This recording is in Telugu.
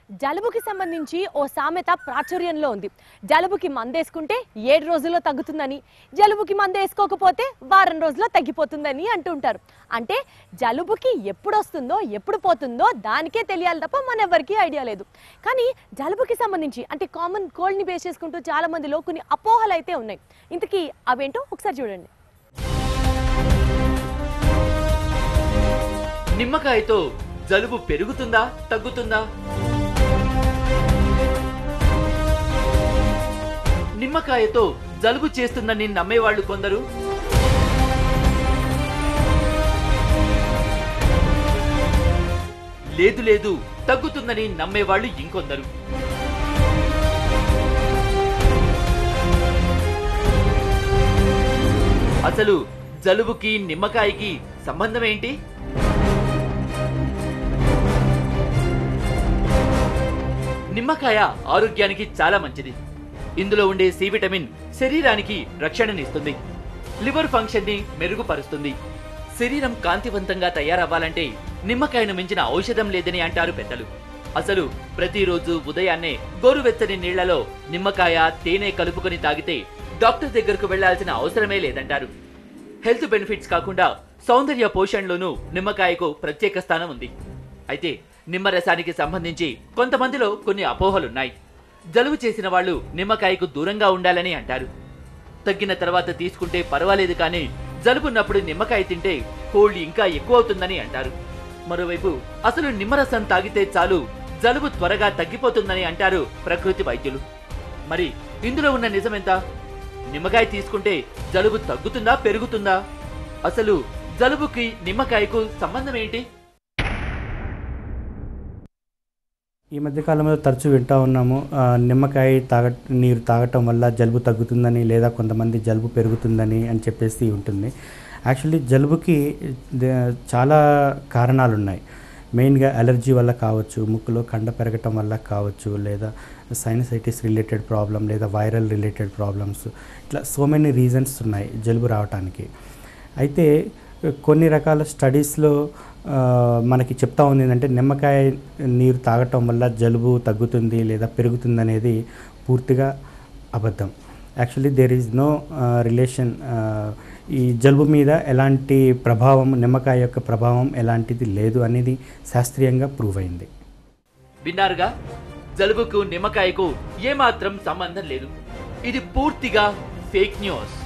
జలుబుకి సంబంధించి ఓ సామెత ప్రాచుర్యంలో ఉంది జలుబుకి మందేసుకుంటే ఏడు రోజుల్లో తగ్గుతుందని జలుబుకి మందేసుకోకపోతే వారం రోజుల్లో తగ్గిపోతుందని అంటుంటారు అంటే జలుబుకి ఎప్పుడు వస్తుందో ఎప్పుడు పోతుందో దానికే తెలియాలి తప్ప మన ఎవరికీ ఐడియా లేదు కానీ జలుబుకి సంబంధించి అంటే కామన్ కోల్డ్ని బేస్ చేసుకుంటూ చాలా మందిలో కొన్ని అపోహలు అయితే ఉన్నాయి ఇంతకీ అవేంటో ఒకసారి చూడండి నిమ్మకాయతో జలుబు పెరుగుతుందా తగ్గుతుందా నిమ్మకాయతో జలుబు చేస్తుందని నమ్మేవాళ్ళు కొందరు లేదు లేదు తగ్గుతుందని నమ్మేవాళ్ళు ఇంకొందరు అసలు జలుబుకి నిమ్మకాయకి సంబంధం ఏంటి నిమ్మకాయ ఆరోగ్యానికి చాలా మంచిది ఇందులో ఉండే సి విటమిన్ శరీరానికి రక్షణనిస్తుంది లివర్ ఫంక్షన్ ని మెరుగుపరుస్తుంది శరీరం కాంతివంతంగా తయారవ్వాలంటే నిమ్మకాయను మించిన ఔషధం లేదని అంటారు పెద్దలు అసలు ప్రతిరోజు ఉదయాన్నే గోరువెచ్చని నీళ్లలో నిమ్మకాయ తేనె కలుపుకొని తాగితే డాక్టర్ దగ్గరకు వెళ్లాల్సిన అవసరమే లేదంటారు హెల్త్ బెనిఫిట్స్ కాకుండా సౌందర్య పోషణలోనూ నిమ్మకాయకు ప్రత్యేక స్థానం ఉంది అయితే నిమ్మరసానికి సంబంధించి కొంతమందిలో కొన్ని అపోహలున్నాయి జలుబు చేసిన వాళ్ళు నిమ్మకాయకు దూరంగా ఉండాలని అంటారు తగ్గిన తర్వాత తీసుకుంటే పర్వాలేదు కానీ జలుబున్నప్పుడు నిమ్మకాయ తింటే కోల్డ్ ఇంకా ఎక్కువ అవుతుందని అంటారు మరోవైపు అసలు నిమ్మరసం తాగితే చాలు జలుబు త్వరగా తగ్గిపోతుందని అంటారు ప్రకృతి వైద్యులు మరి ఇందులో ఉన్న నిజమెంత నిమ్మకాయ తీసుకుంటే జలుబు తగ్గుతుందా పెరుగుతుందా అసలు జలుబుకి నిమ్మకాయకు సంబంధం ఏంటి ఈ మధ్య కాలంలో తరచూ వింటూ ఉన్నాము ఆ, నిమ్మకాయ తాగ నీరు తాగటం వల్ల జలుబు తగ్గుతుందని లేదా కొంతమంది జలుబు పెరుగుతుందని అని చెప్పేసి ఉంటుంది యాక్చువల్లీ జలుబుకి ద- చాలా కారణాలు ఉన్నాయి మెయిన్గా అలర్జీ వల్ల కావచ్చు ముక్కులో కండ పెరగటం వల్ల కావచ్చు లేదా సైనసైటిస్ రిలేటెడ్ ప్రాబ్లం లేదా వైరల్ రిలేటెడ్ ప్రాబ్లమ్స్ ఇట్లా సో మెనీ రీజన్స్ ఉన్నాయి జలుబు రావటానికి అయితే కొన్ని రకాల స్టడీస్లో ఆ, మనకి చెప్తా ఉంది ఏంటంటే నిమ్మకాయ నీరు తాగటం వల్ల జలుబు తగ్గుతుంది లేదా పెరుగుతుంది అనేది పూర్తిగా అబద్ధం actually there is no relation ఈ జలుబు మీద ఎలాంటి ప్రభావం నిమ్మకాయ యొక్క ప్రభావం ఎలాంటిది లేదు అనేది శాస్త్రీయంగా ప్రూవ్ అయింది విన్నారుగా జలుబుకు నిమ్మకాయకు ఏమాత్రం సంబంధం లేదు ఇది పూర్తిగా ఫేక్ న్యూస్